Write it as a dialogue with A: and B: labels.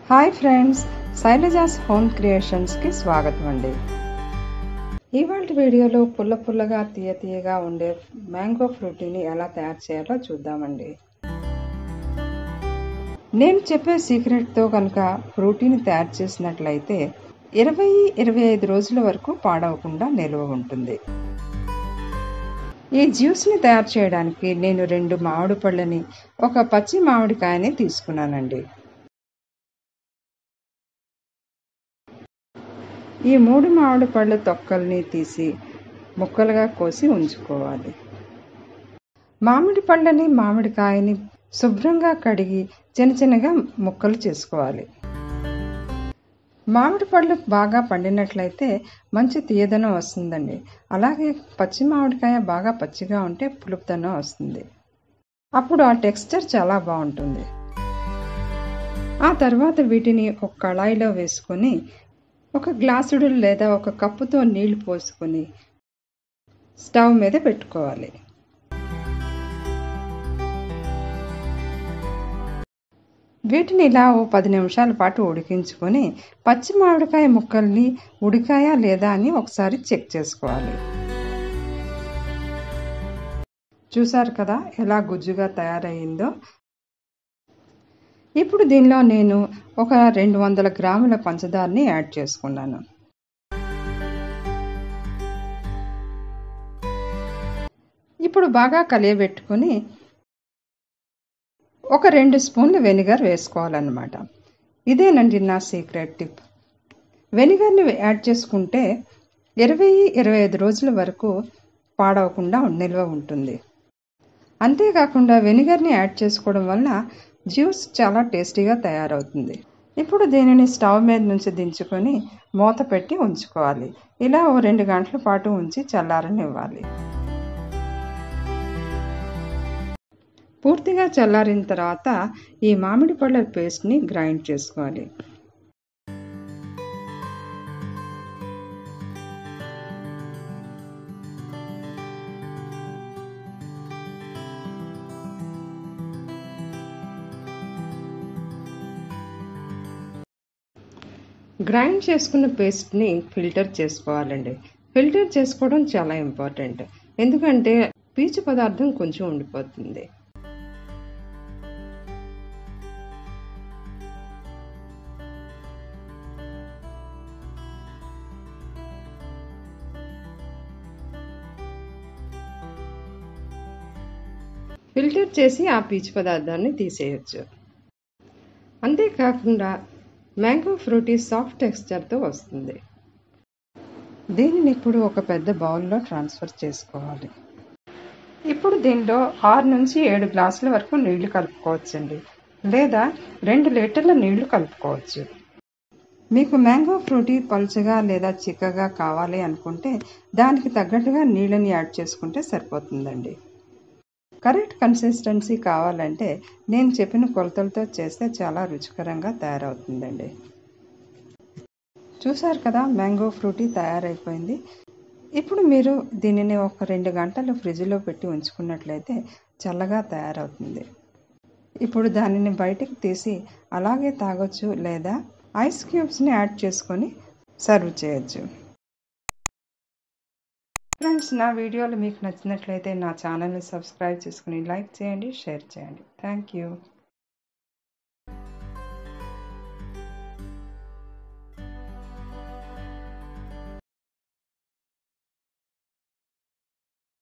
A: hi friends Shailaja's home క్రియేషన్స్కి స్వాగతం అండి ఇవాళ వీడియోలో పుల్ల పుల్లగా తీయ తీయగా ఉండే మ్యాంగో ఫ్రూటీని ఎలా తయారు చేయాలో చూద్దామండి నేను చెప్పే సీక్రెట్తో కనుక ఫ్రూటీని తయారు చేసినట్లయితే ఇరవై ఇరవై ఐదు రోజుల వరకు పాడవకుండా నిల్వ ఉంటుంది ఈ జ్యూస్ని తయారు చేయడానికి నేను రెండు మామిడి పళ్ళని ఒక పచ్చి మామిడికాయని తీసుకున్నానండి ఈ మూడు మామిడి పళ్ళ తొక్కల్ని తీసి ముక్కలుగా కోసి ఉంచుకోవాలి మామిడి పళ్ళని మామిడికాయని శుభ్రంగా కడిగి చిన్న చిన్నగా ముక్కలు చేసుకోవాలి మామిడి పళ్ళు బాగా పండినట్లయితే మంచి తీయదనం వస్తుందండి అలాగే పచ్చి మామిడికాయ బాగా పచ్చిగా ఉంటే పులుపుదనం వస్తుంది అప్పుడు ఆ టెక్స్చర్ చాలా బాగుంటుంది ఆ తర్వాత వీటిని ఒక కళాయిలో వేసుకొని ఒక గ్లాసుడు లేదా ఒక కప్పుతో నీళ్లు పోసుకొని స్టవ్ మీద పెట్టుకోవాలి వీటిని ఇలా ఓ పది నిమిషాల పాటు ఉడికించుకొని పచ్చి మామిడికాయ ముక్కల్ని ఉడికాయా లేదా అని ఒకసారి చెక్ చేసుకోవాలి చూసారు కదా ఎలా గుజ్జుగా తయారయ్యిందో ఇప్పుడు దీనిలో నేను ఒక రెండు వందల గ్రాముల పంచదారని యాడ్ చేసుకున్నాను ఇప్పుడు బాగా కలియబెట్టుకొని ఒక రెండు స్పూన్లు వెనిగర్ వేసుకోవాలన్నమాట ఇదేనండి నా సీక్రెట్ టిప్ వెనిగర్ని యాడ్ చేసుకుంటే ఇరవై ఇరవై ఐదు రోజుల వరకు పాడవకుండా నిల్వ ఉంటుంది అంతేకాకుండా వెనిగర్ని యాడ్ చేసుకోవడం వల్ల జ్యూస్ చాలా టేస్టీగా తయారవుతుంది ఇప్పుడు దీనిని స్టవ్ మీద నుంచి దించుకొని మూత పెట్టి ఉంచుకోవాలి ఇలా ఓ రెండు గంటల పాటు ఉంచి చల్లారనివ్వాలి పూర్తిగా చల్లారిన తర్వాత ఈ మామిడి పళ్ళ పేస్ట్ని గ్రైండ్ చేసుకోవాలి గ్రైండ్ చేసుకున్న పేస్ట్ని ఫిల్టర్ చేసుకోవాలండి ఫిల్టర్ చేసుకోవడం చాలా ఇంపార్టెంట్ ఎందుకంటే పీచు పదార్థం కొంచెం ఉండిపోతుంది ఫిల్టర్ చేసి ఆ పీచు పదార్థాన్ని తీసేయచ్చు అంతేకాకుండా మ్యాంగో ఫ్రూటీ సాఫ్ట్ టెక్స్చర్తో వస్తుంది దీనిని ఇప్పుడు ఒక పెద్ద బౌల్లో ట్రాన్స్ఫర్ చేసుకోవాలి ఇప్పుడు దీనిలో ఆరు నుంచి ఏడు గ్లాసుల వరకు నీళ్లు కలుపుకోవచ్చండి లేదా రెండు లీటర్ల నీళ్లు కలుపుకోవచ్చు మీకు మ్యాంగో ఫ్రూటీ పలుచగా లేదా చిక్కగా కావాలి అనుకుంటే దానికి తగ్గట్టుగా నీళ్ళని యాడ్ చేసుకుంటే సరిపోతుందండి కరెక్ట్ కన్సిస్టెన్సీ కావాలంటే నేను చెప్పిన కొలతలతో చేస్తే చాలా రుచికరంగా తయారవుతుందండి చూసారు కదా మ్యాంగో ఫ్రూటీ తయారైపోయింది ఇప్పుడు మీరు దీనిని ఒక రెండు గంటలు ఫ్రిడ్జ్లో పెట్టి ఉంచుకున్నట్లయితే చల్లగా తయారవుతుంది ఇప్పుడు దానిని బయటికి తీసి అలాగే తాగొచ్చు లేదా ఐస్ క్యూబ్స్ని యాడ్ చేసుకొని సర్వ్ చేయొచ్చు ఫ్రెండ్స్ నా వీడియోలు మీకు నచ్చినట్లయితే నా ఛానల్ని సబ్స్క్రైబ్ చేసుకుని లైక్ చేయండి షేర్ చేయండి థ్యాంక్ యూ